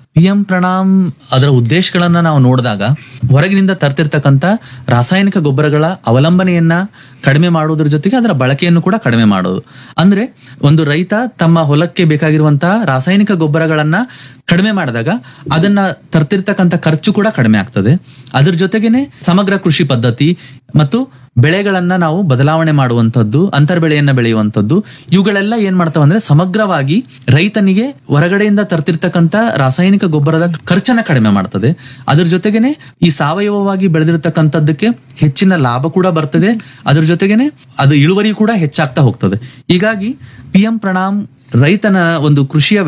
ಪಿ ಎಂ ಪ್ರಣಾಮ್ ಅದರ ಉದ್ದೇಶಗಳನ್ನ ನಾವು ನೋಡಿದಾಗ ಹೊರಗಿನಿಂದ ತರ್ತಿರ್ತಕ್ಕಂಥ ರಾಸಾಯನಿಕ ಗೊಬ್ಬರಗಳ ಅವಲಂಬನೆಯನ್ನ ಕಡಿಮೆ ಮಾಡುವುದ್ರ ಜೊತೆಗೆ ಅದರ ಬಳಕೆಯನ್ನು ಕೂಡ ಕಡಿಮೆ ಮಾಡೋದು ಅಂದ್ರೆ ಒಂದು ರೈತ ತಮ್ಮ ಹೊಲಕ್ಕೆ ಬೇಕಾಗಿರುವಂತಹ ರಾಸಾಯನಿಕ ಗೊಬ್ಬರಗಳನ್ನ ಕಡಿಮೆ ಮಾಡಿದಾಗ ಅದನ್ನ ತರ್ತಿರ್ತಕ್ಕಂಥ ಖರ್ಚು ಕೂಡ ಕಡಿಮೆ ಆಗ್ತದೆ ಅದ್ರ ಜೊತೆಗೇನೆ ಸಮಗ್ರ ಕೃಷಿ ಪದ್ಧತಿ ಮತ್ತು ಬೆಳೆಗಳನ್ನ ನಾವು ಬದಲಾವಣೆ ಮಾಡುವಂಥದ್ದು ಅಂತರ್ ಬೆಳೆಯನ್ನ ಬೆಳೆಯುವಂಥದ್ದು ಇವುಗಳೆಲ್ಲ ಏನ್ ಮಾಡ್ತಾವ ಅಂದ್ರೆ ಸಮಗ್ರವಾಗಿ ರೈತನಿಗೆ ಹೊರಗಡೆಯಿಂದ ತರ್ತಿರ್ತಕ್ಕಂಥ ರಾಸಾಯನಿಕ ಗೊಬ್ಬರದ ಖರ್ಚನ್ನ ಕಡಿಮೆ ಮಾಡ್ತದೆ ಅದ್ರ ಜೊತೆಗೇನೆ ಈ ಸಾವಯವವಾಗಿ ಬೆಳೆದಿರ್ತಕ್ಕಂಥದ್ದಕ್ಕೆ ಹೆಚ್ಚಿನ ಲಾಭ ಕೂಡ ಬರ್ತದೆ ಅದ್ರ ಜೊತೆಗೇನೆ ಅದು ಇಳುವರಿ ಕೂಡ ಹೆಚ್ಚಾಗ್ತಾ ಹೋಗ್ತದೆ ಹೀಗಾಗಿ ಪಿ ಎಂ ಪ್ರಣಾಮ್ ರೈತನ ಒಂದು ಕೃಷಿಯ